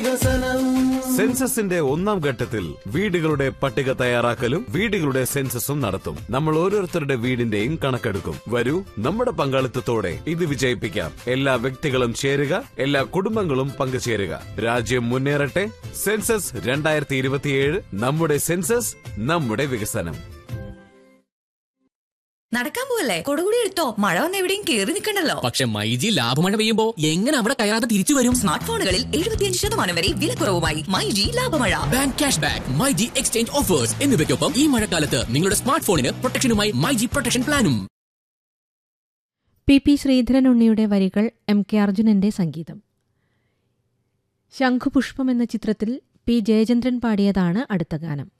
വികസനം സെൻസസിന്റെ ഒന്നാം ഘട്ടത്തിൽ വീടുകളുടെ പട്ടിക തയ്യാറാക്കലും വീടുകളുടെ സെൻസസും നടത്തും നമ്മൾ ഓരോരുത്തരുടെ വീടിന്റെയും കണക്കെടുക്കും വരൂ നമ്മുടെ പങ്കാളിത്തത്തോടെ ഇത് വിജയിപ്പിക്കാം എല്ലാ വ്യക്തികളും ചേരുക എല്ലാ കുടുംബങ്ങളും പങ്കുചേരുക രാജ്യം മുന്നേറട്ടെ സെൻസസ് രണ്ടായിരത്തി ഇരുപത്തിയേഴ് നമ്മുടെ സെൻസസ് നമ്മുടെ വികസനം നടക്കാൻ പോവല്ലേ കൊടുകൂടി എടുത്തോ മഴ വന്ന് എവിടെയും കേറി നിൽക്കണ്ടല്ലോ പക്ഷെ മൈജി ലാഭമഴ പെയ്യുമ്പോ എങ്ങനെ അവിടെ കയറാതെ തിരിച്ചു വരും സ്മാർട്ട് ഫോണുകളിൽ എഴുപത്തിയഞ്ച് ശതമാനം വരെ വിലക്കുറവുമായി മൈ ജി ലാഭമഴ bank cash back myG exchange offers എന്നിവയ്ക്കൊപ്പം ഈ മഴക്കാലത്ത് നിങ്ങളുടെ സ്മാർട്ട് ഫോണിന് പ്രൊട്ടക്ഷനുമായി മൈജി പ്രൊട്ടക്ഷൻ പ്ലാനും പി പി ശ്രീധരൻ ഉണ്ണിയുടെ വരികൾ എം കെ അർജുനന്റെ സംഗീതം ശംഖുപുഷ്പം എന്ന ചിത്രത്തിൽ പി ജയചന്ദ്രൻ പാടിയതാണ് അടുത്ത ഗാനം